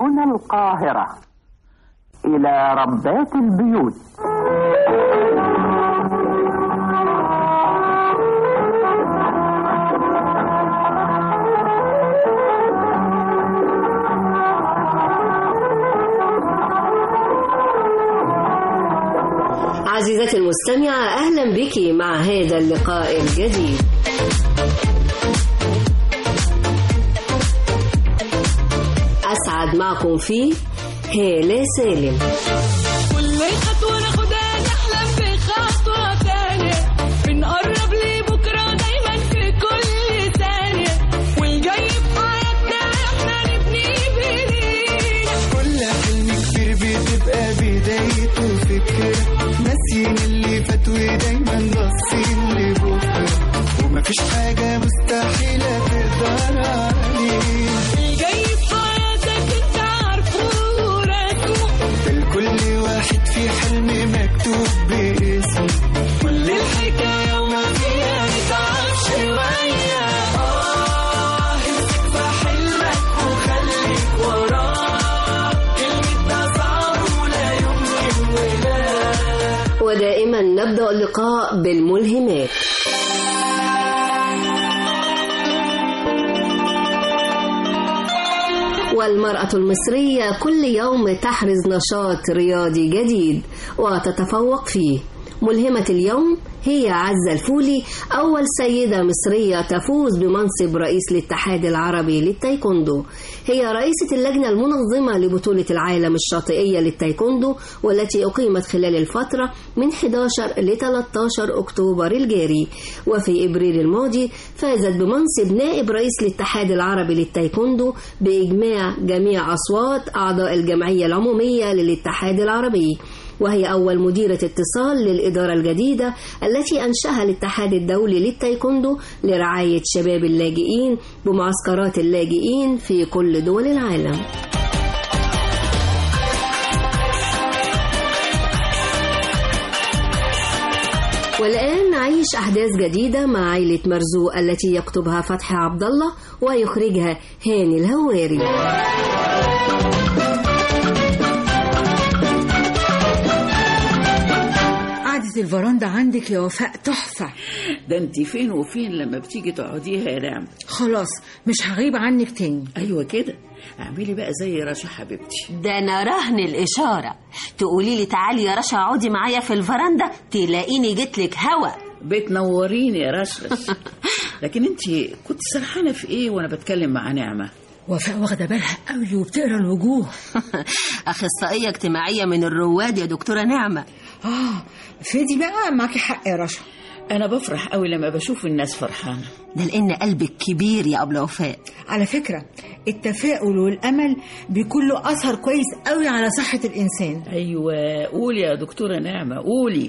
هنا القاهرة إلى ربات البيوت عزيزتي المستمعة أهلا بك مع هذا اللقاء الجديد أسعد معكم فيه هالة سالم كل خطوة ناخدها نحلم بخطوة تانية بنقرب لبكرة دايما في كل ثانية والجاي في حياتنا احنا نبني بإيدينا كل حلم كبير بتبقى بدايته فكرة ناسيين اللي فات ودايما باصين لبكرة ومفيش حاجة مستحيلة تقدر علينا الجاي في حياتك انت عارفه ورسمه لكل واحد في حلم مكتوب باسمه كل الحكاية وما فيها نتعب شوية آه امسك في حلمك وخليك وراه كلمة ده صعب ولا يمكن ولا ودائما نبدأ اللقاء بالملهمات والمرأة المصرية كل يوم تحرز نشاط رياضي جديد وتتفوق فيه ملهمة اليوم هي عزة الفولي أول سيدة مصرية تفوز بمنصب رئيس الاتحاد العربي للتايكوندو هي رئيسة اللجنة المنظمة لبطولة العالم الشاطئية للتايكوندو والتي أقيمت خلال الفترة من 11 ل 13 أكتوبر الجاري وفي إبريل الماضي فازت بمنصب نائب رئيس الاتحاد العربي للتايكوندو بإجماع جميع أصوات أعضاء الجمعية العمومية للاتحاد العربي وهي أول مديرة اتصال للإدارة الجديدة التي أنشأها الاتحاد الدولي للتايكوندو لرعاية شباب اللاجئين بمعسكرات اللاجئين في كل دول العالم والآن نعيش أحداث جديدة مع عائلة مرزوق التي يكتبها فتحي عبد الله ويخرجها هاني الهواري قعدة الفرندا عندك يا وفاء تحفة ده انت فين وفين لما بتيجي تقعديها يا نعم خلاص مش هغيب عنك تاني ايوه كده اعملي بقى زي رشا حبيبتي ده انا رهن الاشاره تقولي لي تعالي يا رشا اقعدي معايا في الفرندا تلاقيني جيت لك هوا بتنوريني يا رشرش لكن انت كنت سرحانه في ايه وانا بتكلم مع نعمه وفاء واخدة بالها قوي وبتقرا الوجوه اخصائيه اجتماعيه من الرواد يا دكتوره نعمه اه فدي بقى معاكي حق يا رشا انا بفرح قوي لما بشوف الناس فرحانه ده لان قلبك كبير يا ابله وفاء على فكرة التفاؤل والأمل بيكون له أثر كويس قوي على صحة الإنسان ايوه قولي يا دكتوره نعمه قولي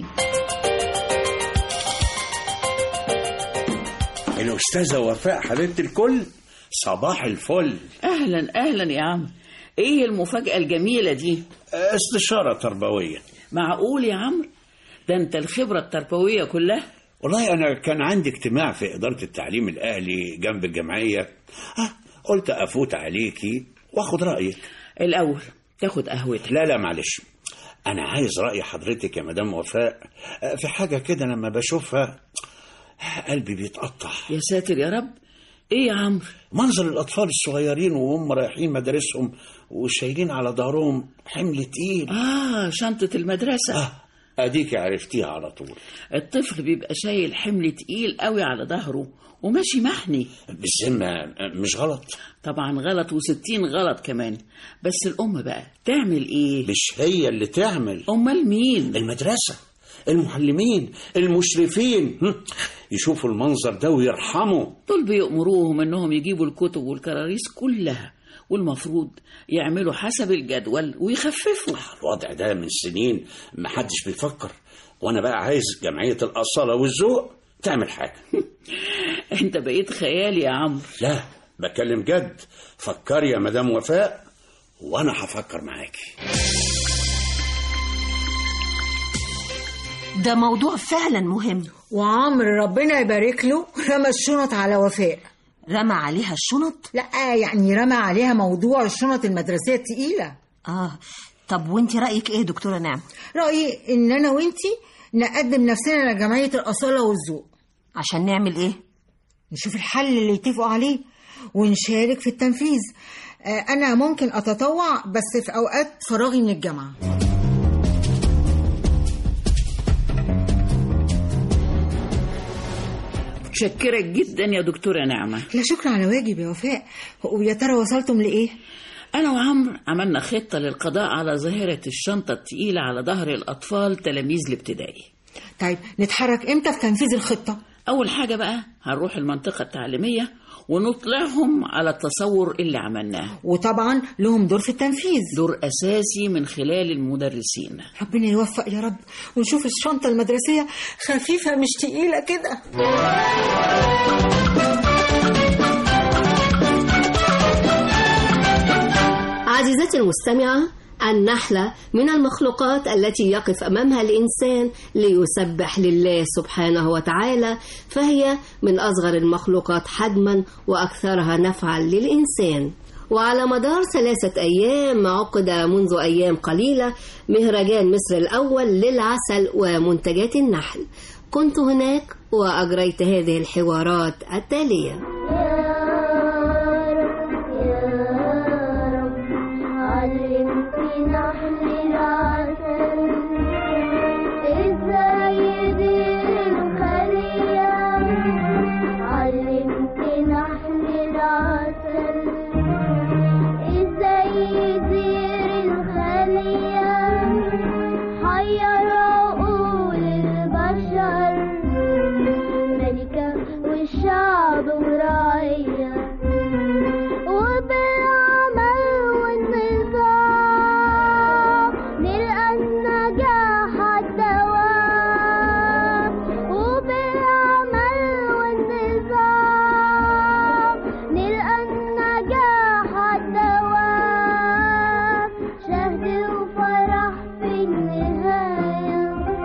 الأستاذة وفاء حبيبة الكل صباح الفل اهلا اهلا يا عم ايه المفاجاه الجميله دي استشارة تربوية معقول يا عمرو ده انت الخبره التربويه كلها والله أنا كان عندي اجتماع في إدارة التعليم الأهلي جنب الجمعية آه قلت أفوت عليكي وأخد رأيك الاول تاخد قهوتك لا لا معلش أنا عايز رأي حضرتك يا مدام وفاء آه، في حاجة كده لما بشوفها قلبي بيتقطع يا ساتر يا رب ايه يا عمرو منظر الأطفال الصغيرين وهم رايحين مدارسهم وشايلين على ظهرهم حمل تقيل اه شنطه المدرسه آه أديكي عرفتيها على طول الطفل بيبقى شايل حمل تقيل قوي على ظهره وماشي محني بالذمة آه، مش غلط طبعا غلط وستين غلط كمان بس الأم بقى تعمل إيه؟ مش هي اللي تعمل أمال مين؟ المدرسة المعلمين المشرفين هم، يشوفوا المنظر ده ويرحموا دول بيأمروهم إنهم يجيبوا الكتب والكراريس كلها والمفروض يعملوا حسب الجدول ويخففوا الوضع ده من سنين محدش بيفكر وانا بقى عايز جمعية الأصالة والذوق تعمل حاجة انت بقيت خيالي يا عمرو لا بكلم جد فكري يا مدام وفاء وانا هفكر معاكي ده موضوع فعلا مهم وعمر ربنا يبارك له رمى الشنط على وفاء رمى عليها الشنط لا يعني رمى عليها موضوع الشنط المدرسية التقيلة اه طب وانت رايك ايه دكتوره نعم رأيي إن أنا وإنتي نقدم نفسنا لجمعية الأصالة والذوق عشان نعمل ايه نشوف الحل اللي يتفقوا عليه ونشارك في التنفيذ آه، أنا ممكن أتطوع بس في أوقات فراغي من الجامعة متشكرة جدا يا دكتورة نعمة لا شكر على واجب يا وفاء ويا ترى وصلتم لإيه؟ أنا وعمرو عملنا خطة للقضاء على ظاهرة الشنطة التقيلة على ظهر الأطفال تلاميذ الابتدائي طيب نتحرك إمتى في تنفيذ الخطة؟ أول حاجة بقى هنروح المنطقة التعليمية ونطلعهم على التصور اللي عملناه وطبعا لهم دور في التنفيذ دور أساسي من خلال المدرسين ربنا يوفق يا رب ونشوف الشنطة المدرسية خفيفة مش تقيلة كده عزيزتي المستمعة النحلة من المخلوقات التي يقف أمامها الإنسان ليسبح لله سبحانه وتعالى فهي من أصغر المخلوقات حجما وأكثرها نفعا للإنسان وعلى مدار ثلاثة أيام عقد منذ أيام قليلة مهرجان مصر الأول للعسل ومنتجات النحل كنت هناك وأجريت هذه الحوارات التالية علمتنا نحل العسل ازاي يدير الخلية علمتنا نحل العسل ازاي يدير الخلية حير عقول البشر ملكة والشعب وراعية وبالعمل والنظام نلقى النجاح الدوام وبالعمل والنظام نلقى النجاح الدوام شهد وفرح في النهاية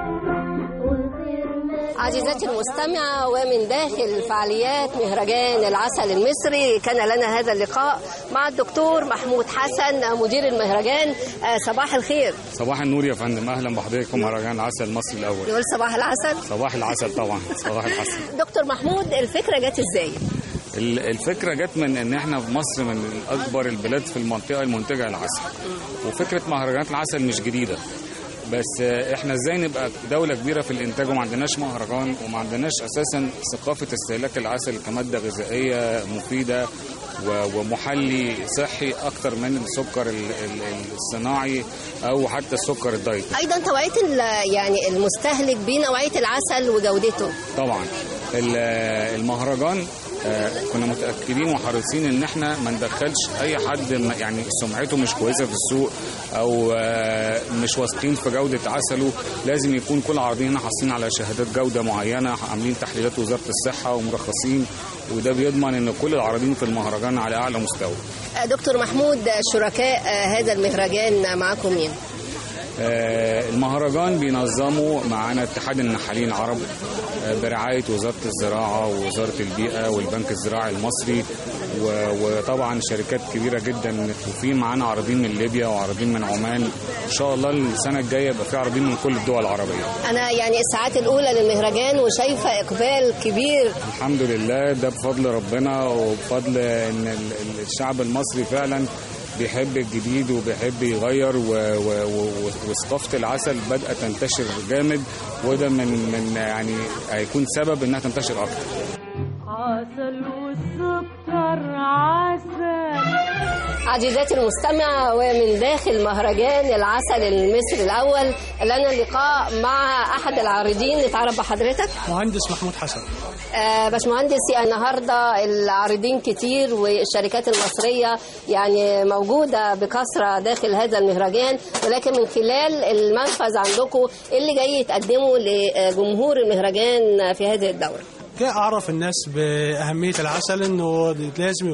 والخير عزيزتي المستمعة ومن داخل فعاليات مهرجان العسل المصري كان لنا هذا اللقاء مع الدكتور محمود حسن مدير المهرجان آه، صباح الخير صباح النور يا فندم اهلا بحضرتك مهرجان العسل المصري الاول يقول صباح العسل صباح العسل طبعا صباح العسل دكتور محمود الفكرة جت ازاي؟ ال- الفكره جت من ان احنا في مصر من اكبر البلاد في المنطقه المنتجه للعسل وفكره مهرجانات العسل مش جديده بس آه، احنا ازاي نبقى دوله كبيره في الانتاج وما عندناش مهرجان وما عندناش اساسا ثقافه استهلاك العسل كماده غذائيه مفيده و- ومحلي صحي اكتر من السكر ال- ال- الصناعي او حتى السكر الدايت ايضا توعية ال- يعني المستهلك بنوعية العسل وجودته طبعا ال- المهرجان آه، كنا متاكدين وحريصين ان احنا ما ندخلش اي حد م- يعني سمعته مش كويسه في السوق او آه، مش واثقين في جوده عسله لازم يكون كل عارضين هنا حاصلين على شهادات جوده معينه عاملين تحليلات وزاره الصحه ومرخصين وده بيضمن ان كل العارضين في المهرجان على اعلى مستوى آه، دكتور محمود آه، شركاء آه، هذا المهرجان معكم مين؟ آه، المهرجان بينظمه معانا اتحاد النحالين العرب آه، برعاية وزارة الزراعة ووزارة البيئة والبنك الزراعي المصري و- وطبعا شركات كبيرة جدا وفي معانا عارضين من ليبيا وعارضين من عمان إن شاء الله السنة الجاية يبقى في عارضين من كل الدول العربية أنا يعني الساعات الأولى للمهرجان وشايفة إقبال كبير الحمد لله ده بفضل ربنا وبفضل ان ال- ال- الشعب المصري فعلا بيحب الجديد وبيحب يغير و- و- و- وثقافه العسل بدأت تنتشر جامد وده من من يعني هيكون سبب انها تنتشر اكتر عسل والسكر عسل عزيزاتي المستمع ومن داخل مهرجان العسل المصري الأول لنا لقاء مع أحد العارضين نتعرف بحضرتك مهندس محمود حسن آه باشمهندس النهارده العارضين كتير والشركات المصريه يعني موجوده بكثره داخل هذا المهرجان ولكن من خلال المنفذ عندكم إيه اللي جاي تقدمه لجمهور المهرجان في هذه الدوره جاي اعرف الناس باهميه العسل انه لازم يكون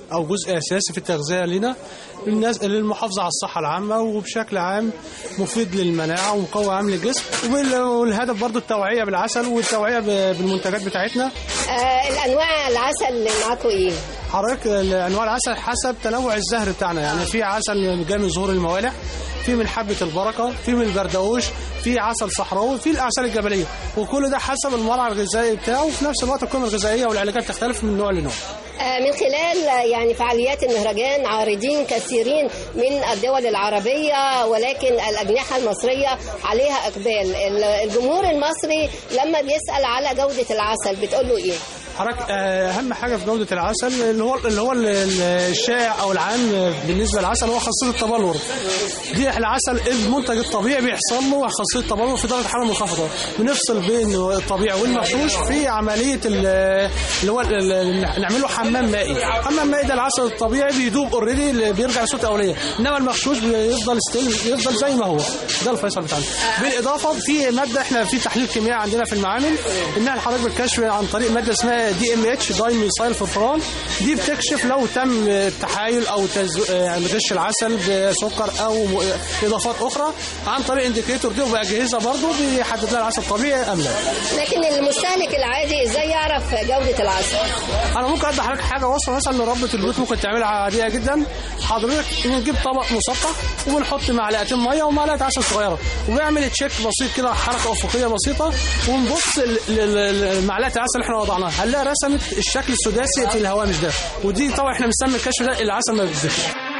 او جزء اساسي في التغذيه لنا للناس للمحافظه على الصحه العامه وبشكل عام مفيد للمناعه ومقوي عام للجسم وبال- والهدف برضو التوعيه بالعسل والتوعيه ب- بالمنتجات بتاعتنا آه الانواع العسل اللي معاكم ايه حضرتك انواع العسل حسب تنوع الزهر بتاعنا يعني في عسل جاي من زهور الموالح في من حبه البركه في من البردوش في عسل صحراوي في الاعشاب الجبليه وكل ده حسب المرعى الغذائي بتاعه وفي نفس الوقت القيمه الغذائيه والعلاجات تختلف من نوع لنوع آه، من خلال آه، يعني فعاليات المهرجان عارضين كثيرين من الدول العربية ولكن الأجنحة المصرية عليها إقبال ال- الجمهور المصري لما بيسأل على جودة العسل بتقول له إيه؟ حضرتك آه، اهم حاجه في جوده العسل اللي هو اللي هو ال- ال- الشائع او العام بالنسبه للعسل هو خاصيه التبلور دي العسل المنتج الطبيعي بيحصل له خاصيه التبلور في درجه حراره منخفضه بنفصل بين الطبيعي والمغشوش في عمليه ال- اللي هو ال- ال- نعمل له حمام مائي حمام مائي ده العسل الطبيعي بيدوب اوريدي بيرجع لصوت اوليه انما المغشوش بيفضل ستيل يفضل زي ما هو ده الفيصل بتاعنا بالاضافه في ماده احنا في تحليل كيميائي عندنا في المعامل انها حضرتك بالكشف عن طريق ماده اسمها دي ام اتش داي ميثايل فرفران دي بتكشف لو تم التحايل او تز... يعني غش العسل بسكر او م- اضافات اخرى عن طريق انديكيتور دي وباجهزه برضه بيحدد لها العسل طبيعي ام لا لكن المستهلك العادي إزاي يعرف جودة العسل؟ انا ممكن ادي حضرتك حاجه وصفه مثلا لربة البيوت ممكن تعملها عاديه جدا حضرتك نجيب طبق مسطح وبنحط معلقتين ميه ومعلقه عسل صغيره وبنعمل تشيك بسيط كده حركه افقيه بسيطه ونبص ل- ل- لمعلقه العسل اللي احنا وضعناها هنلاقي رسمت الشكل السداسي في الهوامش ده ودي طبعا احنا بنسمي الكشف ده العسل ما بيدخلش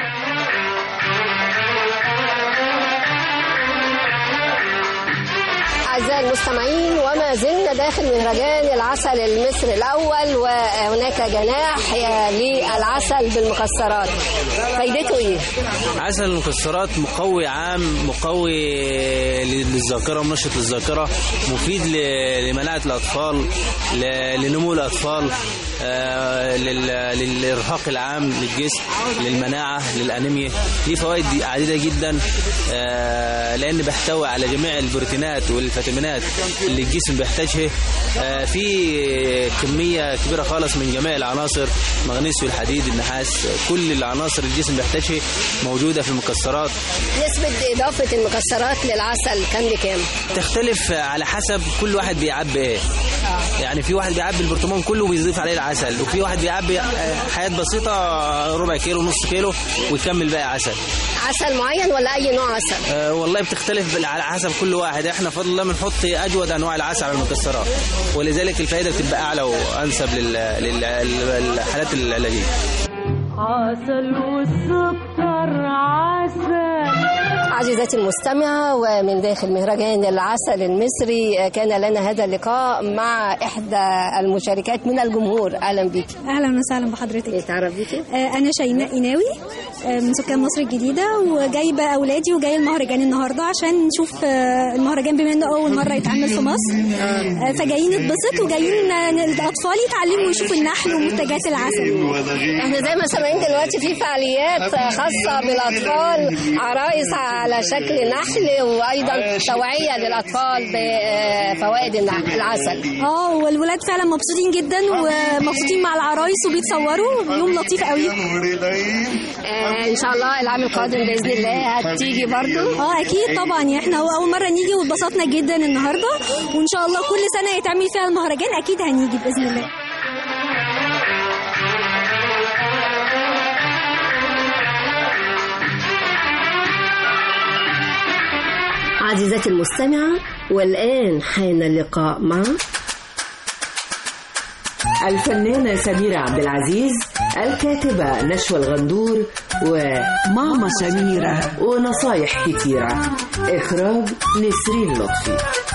أعزائي المستمعين وما زلنا داخل مهرجان العسل المصري الأول وهناك جناح للعسل بالمكسرات فايدته إيه؟ عسل المكسرات مقوي عام مقوي للذاكره منشط للذاكره مفيد ل- لمناعه الاطفال ل- لنمو الاطفال آه، لل- للارهاق العام للجسم للمناعه للانيميا ليه فوائد عديده جدا آه، لان بيحتوي على جميع البروتينات والفيتامينات اللي الجسم بيحتاجها آه، في كميه كبيره خالص من جميع العناصر مغنيسيوم الحديد النحاس كل العناصر الجسم بيحتاجها موجوده في المكسرات نسبة إضافة المكسرات للعسل كام لكام؟ تختلف على حسب كل واحد بيعبي ايه يعني في واحد بيعبي البرطمان كله وبيضيف عليه العسل وفي واحد بيعبي آه، حاجات بسيطه ربع كيلو نص كيلو ويكمل باقي عسل عسل معين ولا أي نوع عسل؟ أه والله بتختلف بال- على حسب كل واحد احنا فضل الله بنحط اجود انواع العسل على المكسرات ولذلك الفائده بتبقى اعلى وانسب لل- لل- للحالات العلاجيه عسل والسكر عسل عزيزتي المستمعة ومن داخل مهرجان العسل المصري كان لنا هذا اللقاء مع إحدى المشاركات من الجمهور أهلا بك اهلا وسهلا بحضرتك اتعرف بيكي آه، انا شيماء قناوي آه، من سكان مصر الجديده وجايبه اولادي وجاي المهرجان النهارده عشان نشوف آه، المهرجان بما انه اول مره يتعمل في مصر آه، فجايين نتبسط وجايين آه، الاطفال يتعلموا ويشوفوا النحل ومنتجات العسل احنا زي ما سامعين دلوقتي في فعاليات خاصة بالأطفال عرايس على شكل نحل وأيضا توعية للأطفال بفوائد النح- العسل اه والولاد فعلا مبسوطين جدا ومبسوطين مع العرايس وبيتصوروا يوم لطيف قوي آه، إن شاء الله العام القادم بإذن الله هتيجي برضو اه اكيد طبعا يعني احنا هو اول مره نيجي واتبسطنا جدا النهارده وان شاء الله كل سنه يتعمل فيها المهرجان اكيد هنيجي باذن الله عزيزتي المستمعة والآن حان اللقاء مع الفنانة سميرة عبد العزيز الكاتبة نشوى الغندور وماما سميرة ونصايح كتيرة إخراج نسرين لطفي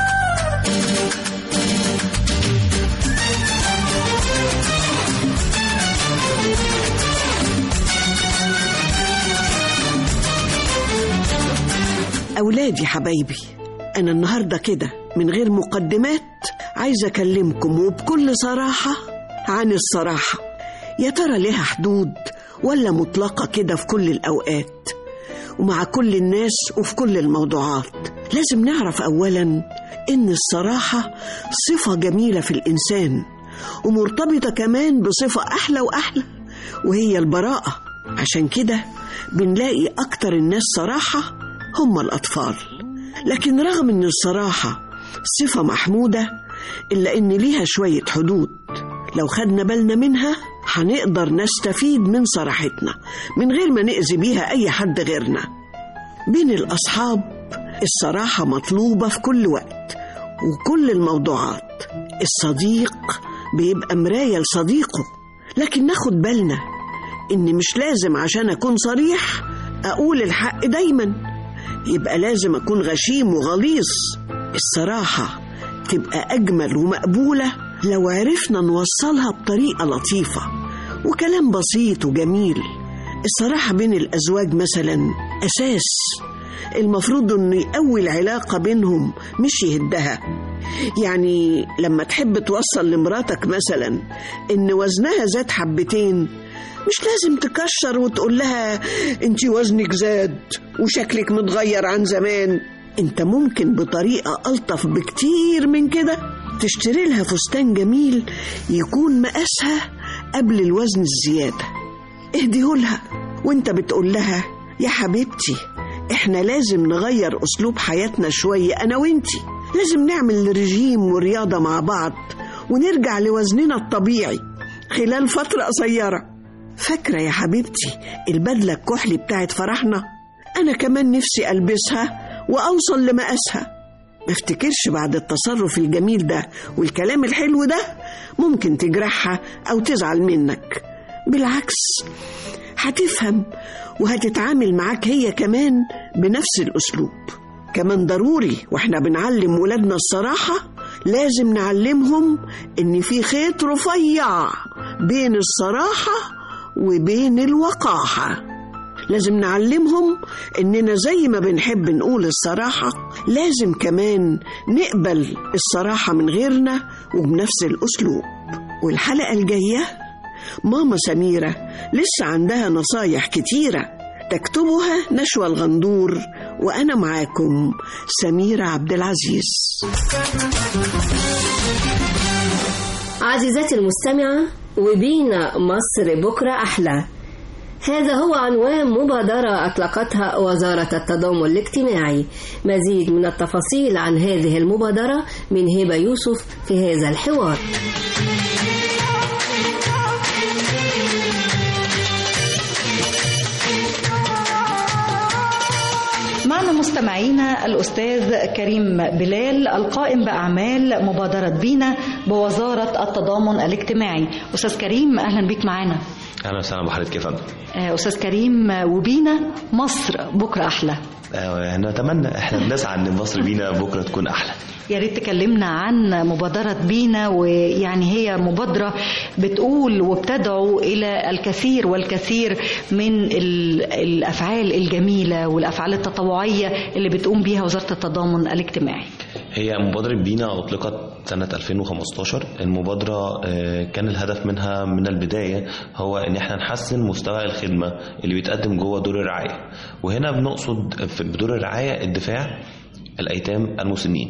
أولادي حبايبي أنا النهاردة كده من غير مقدمات عايزة أكلمكم وبكل صراحة عن الصراحة يا ترى ليها حدود ولا مطلقة كده في كل الأوقات ومع كل الناس وفي كل الموضوعات لازم نعرف أولا إن الصراحة صفة جميلة في الإنسان ومرتبطة كمان بصفة أحلى وأحلى وهي البراءة عشان كده بنلاقي أكتر الناس صراحة هم الأطفال لكن رغم إن الصراحة صفة محمودة إلا إن ليها شوية حدود لو خدنا بالنا منها هنقدر نستفيد من صراحتنا من غير ما نأذي بيها أي حد غيرنا بين الأصحاب الصراحة مطلوبة في كل وقت وكل الموضوعات الصديق بيبقى مراية لصديقه لكن ناخد بالنا إن مش لازم عشان أكون صريح أقول الحق دايما يبقى لازم أكون غشيم وغليظ الصراحة تبقى أجمل ومقبولة لو عرفنا نوصلها بطريقة لطيفة وكلام بسيط وجميل الصراحة بين الأزواج مثلا أساس المفروض إنه يقوي العلاقة بينهم مش يهدها يعني لما تحب توصل لمراتك مثلا إن وزنها زاد حبتين مش لازم تكشر وتقول لها انت وزنك زاد وشكلك متغير عن زمان انت ممكن بطريقة ألطف بكتير من كده تشتري لها فستان جميل يكون مقاسها قبل الوزن الزيادة اهديهولها وانت بتقول لها يا حبيبتي احنا لازم نغير اسلوب حياتنا شوية انا وانتي لازم نعمل رجيم ورياضة مع بعض ونرجع لوزننا الطبيعي خلال فترة قصيرة فاكرة يا حبيبتي البدلة الكحلي بتاعت فرحنا أنا كمان نفسي ألبسها وأوصل لمقاسها ما افتكرش بعد التصرف الجميل ده والكلام الحلو ده ممكن تجرحها أو تزعل منك بالعكس هتفهم وهتتعامل معاك هي كمان بنفس الأسلوب كمان ضروري واحنا بنعلم ولادنا الصراحة لازم نعلمهم إن في خيط رفيع بين الصراحة وبين الوقاحة لازم نعلمهم إننا زي ما بنحب نقول الصراحة لازم كمان نقبل الصراحة من غيرنا وبنفس الأسلوب والحلقة الجاية ماما سميرة لسه عندها نصايح كتيرة تكتبها نشوى الغندور وأنا معاكم سميرة عبد العزيز عزيزتي المستمعة وبينا مصر بكرة أحلى هذا هو عنوان مبادرة أطلقتها وزارة التضامن الاجتماعي مزيد من التفاصيل عن هذه المبادرة من هبة يوسف في هذا الحوار معنا مستمعينا الأستاذ كريم بلال القائم بأعمال مبادرة بينا بوزارة التضامن الاجتماعي أستاذ كريم أهلا بك معنا اهلا وسهلا بحضرتك يا فندم آه، أستاذ كريم وبينا مصر بكرة أحلى آه، نتمنى احنا بنسعى ان مصر بينا بكره تكون احلى يا ريت تكلمنا عن مبادرة بينا ويعني هي مبادرة بتقول وبتدعو إلى الكثير والكثير من ال- الأفعال الجميلة والأفعال التطوعية اللي بتقوم بيها وزارة التضامن الاجتماعي هي مبادرة بينا أطلقت سنة 2015 المبادرة آه، كان الهدف منها من البداية هو إن احنا نحسن مستوى الخدمة اللي بيتقدم جوه دور الرعاية وهنا بنقصد في- بدور الرعاية الدفاع الأيتام المسنين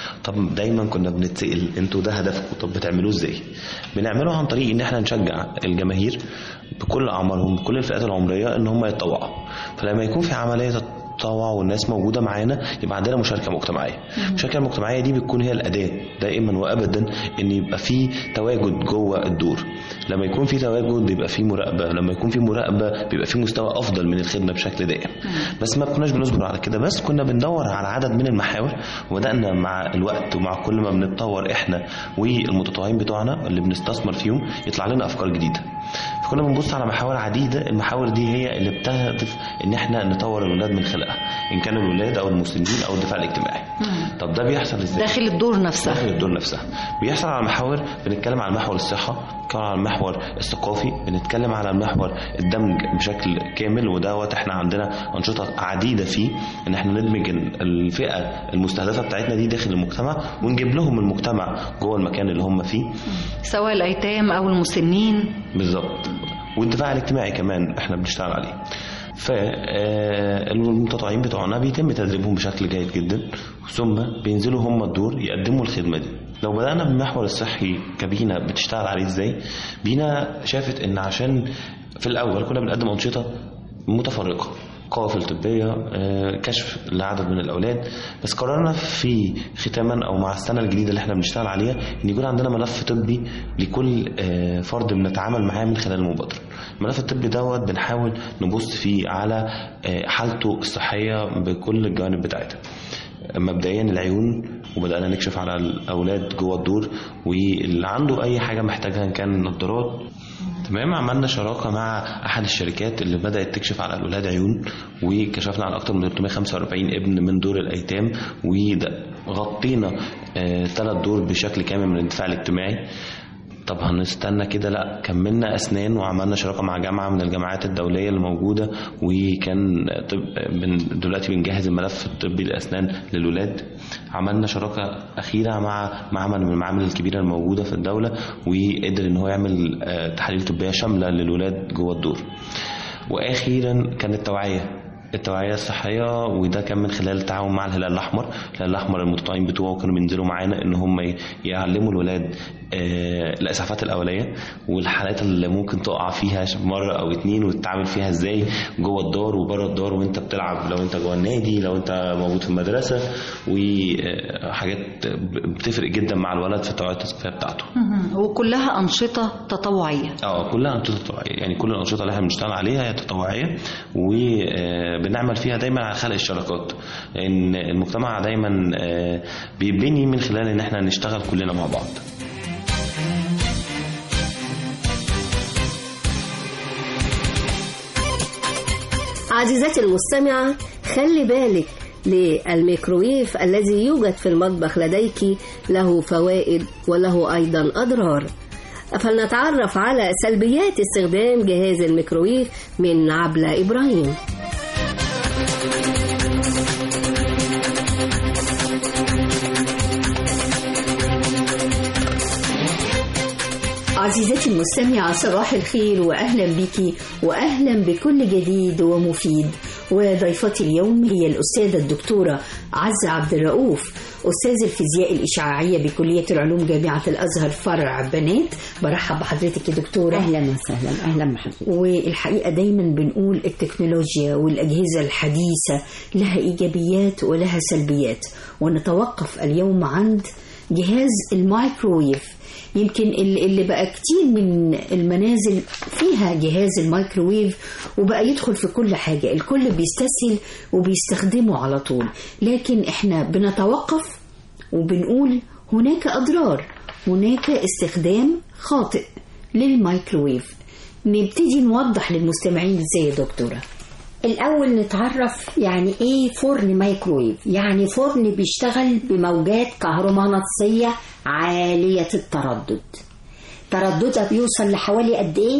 طب دايما كنا بنتسأل انتوا ده هدفكم طب بتعملوه ازاي بنعمله عن طريق ان احنا نشجع الجماهير بكل اعمارهم بكل الفئات العمريه ان هم يتطوعوا فلما يكون في عمليه تطوع والناس موجوده معانا يبقى عندنا مشاركه مجتمعيه المشاركه المجتمعيه دي بتكون هي الاداه دائما وابدا ان يبقى في تواجد جوه الدور لما يكون في تواجد بيبقى في مراقبه لما يكون في مراقبه بيبقى في مستوى افضل من الخدمه بشكل دائم بس ما كناش بنصبر على كده بس كنا بندور على عدد من المحاور وبدانا مع الوقت ومع كل ما بنتطور احنا والمتطوعين بتوعنا اللي بنستثمر فيهم يطلع لنا افكار جديده فكنا بنبص على محاور عديده المحاور دي هي اللي بتهدف ان احنا نطور الولاد من خلقها ان كانوا الولاد او المسنين او الدفاع الاجتماعي طب ده بيحصل ازاي داخل الدور نفسها داخل الدور نفسها بيحصل على محاور بنتكلم على محور الصحه بنتكلم على المحور الثقافي بنتكلم على المحور الدمج بشكل كامل ودوت احنا عندنا انشطه عديده فيه ان احنا ندمج الفئه المستهدفه بتاعتنا دي داخل المجتمع ونجيب لهم المجتمع جوه المكان اللي هم فيه سواء الأيتام أو المسنين بالظبط والدفاع الاجتماعي كمان احنا بنشتغل عليه فالمتطوعين بتوعنا بيتم تدريبهم بشكل جيد جدا ثم بينزلوا هم الدور يقدموا الخدمه دي لو بدانا بالمحور الصحي كبينا بتشتغل عليه ازاي بينا شافت ان عشان في الاول كنا بنقدم انشطه متفرقه قوافل طبية آه، كشف لعدد من الأولاد بس قررنا في ختاما أو مع السنة الجديدة اللي احنا بنشتغل عليها إن يكون عندنا ملف طبي لكل آه، فرد بنتعامل معاه من خلال المبادرة الملف الطبي دوت بنحاول نبص فيه على آه، حالته الصحية بكل الجوانب بتاعتها مبدئيا العيون وبدأنا نكشف على الأولاد جوه الدور واللي عنده أي حاجة محتاجها إن كان نظارات تمام عملنا شراكة مع أحد الشركات اللي بدأت تكشف على الأولاد عيون وكشفنا على أكتر من 345 ابن من دور الأيتام وغطينا ثلاث دور بشكل كامل من الدفاع الاجتماعي طب هنستنى كده لا كملنا اسنان وعملنا شراكه مع جامعه من الجامعات الدوليه اللي موجوده وكان طب بن دلوقتي بنجهز الملف الطبي للاسنان للولاد عملنا شراكه اخيره مع معمل من المعامل الكبيره الموجوده في الدوله وقدر ان هو يعمل آه، تحاليل طبيه شامله للولاد جوه الدور واخيرا كانت التوعيه التوعية الصحية وده كان من خلال التعاون مع الهلال الأحمر الهلال الأحمر المتطوعين بتوعه كانوا بينزلوا معانا إن هم ي- يعلموا الولاد آه، الإسعافات الأولية والحالات اللي ممكن تقع فيها مرة أو اتنين وتتعامل فيها إزاي جوه الدار وبره الدار وأنت بتلعب لو أنت جوه النادي لو أنت موجود في المدرسة وحاجات بتفرق جدا مع الولد في التوعية الثقافية بتاعته مهم. وكلها أنشطة تطوعية اه كلها انشطه تطوعيه يعني كل الانشطه اللي احنا بنشتغل عليها هي تطوعيه وبنعمل فيها دايما على خلق الشراكات ان المجتمع دايما آه، بيبني من خلال ان احنا نشتغل كلنا مع بعض عزيزتي المستمعة خلي بالك للميكروويف الذي يوجد في المطبخ لديك له فوائد وله أيضا أضرار فلنتعرف على سلبيات استخدام جهاز الميكروويف من عبلة إبراهيم عزيزتي المستمعة صباح الخير وأهلا بك وأهلا بكل جديد ومفيد وضيفتي اليوم هي الأستاذة الدكتورة عزة عبد الرؤوف أستاذ الفيزياء الإشعاعية بكلية العلوم جامعة الأزهر فرع بنات برحب بحضرتك يا دكتورة أهلا وسهلا أهلا بحضرتك والحقيقة دايما بنقول التكنولوجيا والأجهزة الحديثة لها إيجابيات ولها سلبيات ونتوقف اليوم عند جهاز المايكروويف يمكن ال- اللي بقى كتير من المنازل فيها جهاز الميكروويف وبقى يدخل في كل حاجة الكل بيستسهل وبيستخدمه على طول لكن احنا بنتوقف وبنقول هناك أضرار هناك استخدام خاطئ للميكروويف نبتدي نوضح للمستمعين ازاي يا دكتورة الأول نتعرف يعني إيه فرن مايكرويف يعني فرن بيشتغل بموجات كهرومغناطيسية عالية التردد ترددها بيوصل لحوالي قد إيه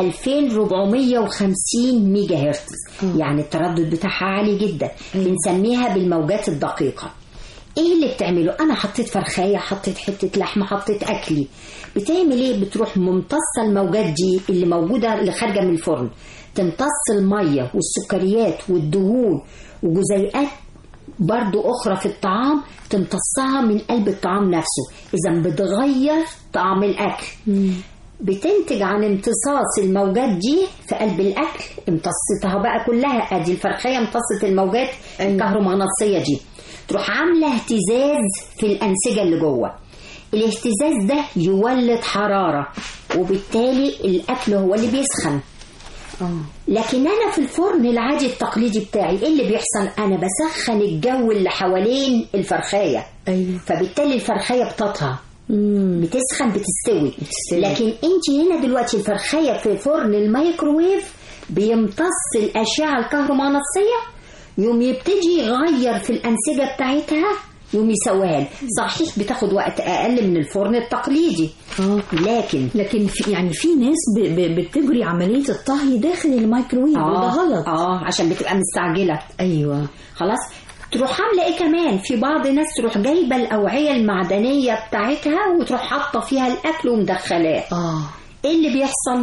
2450 ميجا هرتز يعني التردد بتاعها عالي جدا بنسميها بالموجات الدقيقة ايه اللي بتعمله انا حطيت فرخايه حطيت حته لحمه حطيت اكلي بتعمل ايه بتروح ممتصه الموجات دي اللي موجوده اللي خارجه من الفرن تمتص الميه والسكريات والدهون وجزيئات برضو اخرى في الطعام تمتصها من قلب الطعام نفسه اذا بتغير طعم الاكل بتنتج عن امتصاص الموجات دي في قلب الاكل امتصتها بقى كلها ادي الفرخيه امتصت الموجات الكهرومغناطيسيه دي تروح عامله اهتزاز في الانسجه اللي جوه الاهتزاز ده يولد حراره وبالتالي الاكل هو اللي بيسخن لكن انا في الفرن العادي التقليدي بتاعي ايه اللي بيحصل انا بسخن الجو اللي حوالين الفرخايه أيوة. فبالتالي الفرخايه بتطهى بتسخن بتستوي لكن انت هنا دلوقتي الفرخايه في فرن الميكروويف بيمتص الاشعه الكهرومغناطيسيه يوم يبتدي يغير في الانسجه بتاعتها يوم يسويها لي. صحيح بتاخد وقت اقل من الفرن التقليدي لكن لكن في يعني في ناس ب- ب- بتجري عمليه الطهي داخل الميكروويف آه، وده غلط اه عشان بتبقى مستعجله ايوه خلاص تروح عامله ايه كمان في بعض الناس تروح جايبه الاوعيه المعدنيه بتاعتها وتروح حاطه فيها الاكل ومدخلاه اه ايه اللي بيحصل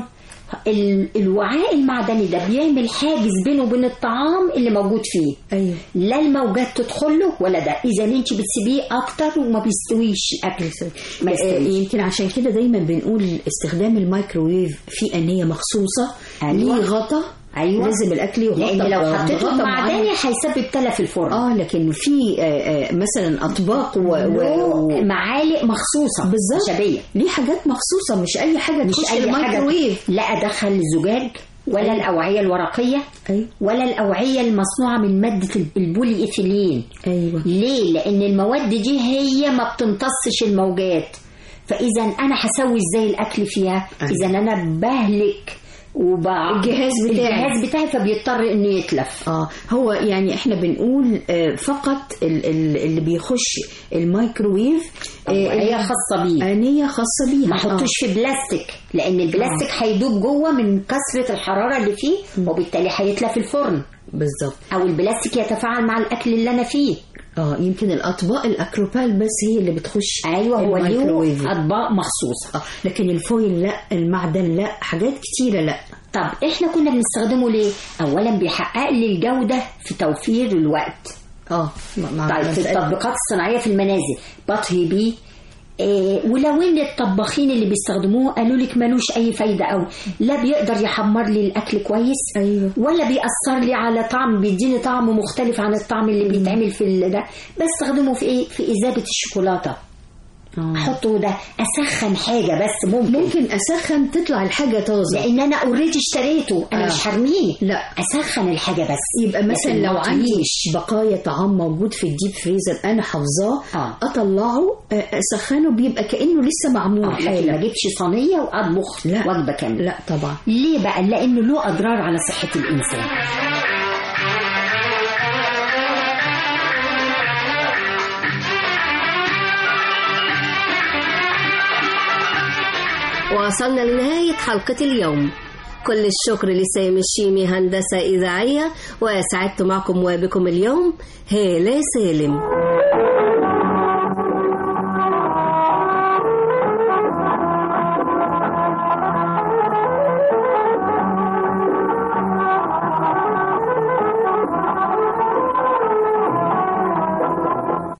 ال- الوعاء المعدني ده بيعمل حاجز بينه وبين الطعام اللي موجود فيه أيوة. لا الموجات تدخل له ولا ده اذا انت بتسيبيه اكتر وما بيستويش الاكل ما آه، يستويش يمكن عشان كده دايما بنقول استخدام الميكروويف في انيه مخصوصه أيوة. ليه غطا ايوه لازم الاكل يغطى لان لو ب- حطيته بغطا معدني معين. هيسبب تلف في الفرن اه لكن في آه، آه، مثلا اطباق و... و... له معالق مخصوصه بالظبط خشبيه ليه حاجات مخصوصه مش اي حاجه مش تخش اي الميكروويف حاجه لا ادخل الزجاج ولا أيوة. الاوعيه الورقيه أيوة. ولا الاوعيه المصنوعه من ماده البولي ايثيلين ايوه ليه لان المواد دي هي ما بتمتصش الموجات فاذا انا هسوي ازاي الاكل فيها أيوة. اذا انا بهلك وبع... الجهاز بتاعي. الجهاز بتاعي فبيضطر انه يتلف اه هو يعني احنا بنقول آه، فقط ال- ال- اللي بيخش الميكروويف أوعية خاصة بيه. آنية خاصة بيها ما احطوش في بلاستيك لان البلاستيك هيدوب جوه من كثره الحراره اللي فيه وبالتالي هيتلف الفرن بالظبط او البلاستيك يتفاعل مع الاكل اللي انا فيه اه يمكن الاطباق الاكروبال بس هي اللي بتخش ايوه هو الميكروويف. له اطباق مخصوصه آه لكن الفويل لا المعدن لا حاجات كتيره لا طب احنا كنا بنستخدمه ليه اولا بيحقق لي الجوده في توفير الوقت اه مع طيب في مسألة- التطبيقات الصناعيه في المنازل بطهي بيه إيه ولو ان الطباخين اللي بيستخدموه قالوا لك ملوش اي فايده او لا بيقدر يحمر لي الاكل كويس ايوه ولا بيأثر لي على طعم بيديني طعم مختلف عن الطعم اللي بيتعمل في ال- ده بستخدمه في ايه في اذابه الشوكولاته احطه ده اسخن حاجه بس ممكن ممكن اسخن تطلع الحاجه طازه لان انا اوريدي اشتريته انا آه. مش هرميه لا اسخن الحاجه بس يبقى مثلا لكن لو ما عندي أطهيش. بقايا طعام موجود في الديب فريزر انا حافظاه آه. اطلعه آه، اسخنه بيبقى كانه لسه معمول آه، لكن ما حالا اجيبش صينيه واطبخ لا. وجبه كامله لا طبعا ليه بقى لانه له اضرار على صحه الانسان وصلنا لنهاية حلقة اليوم كل الشكر لسامي الشيمي هندسة إذاعية وسعدت معكم وبكم اليوم هالة سالم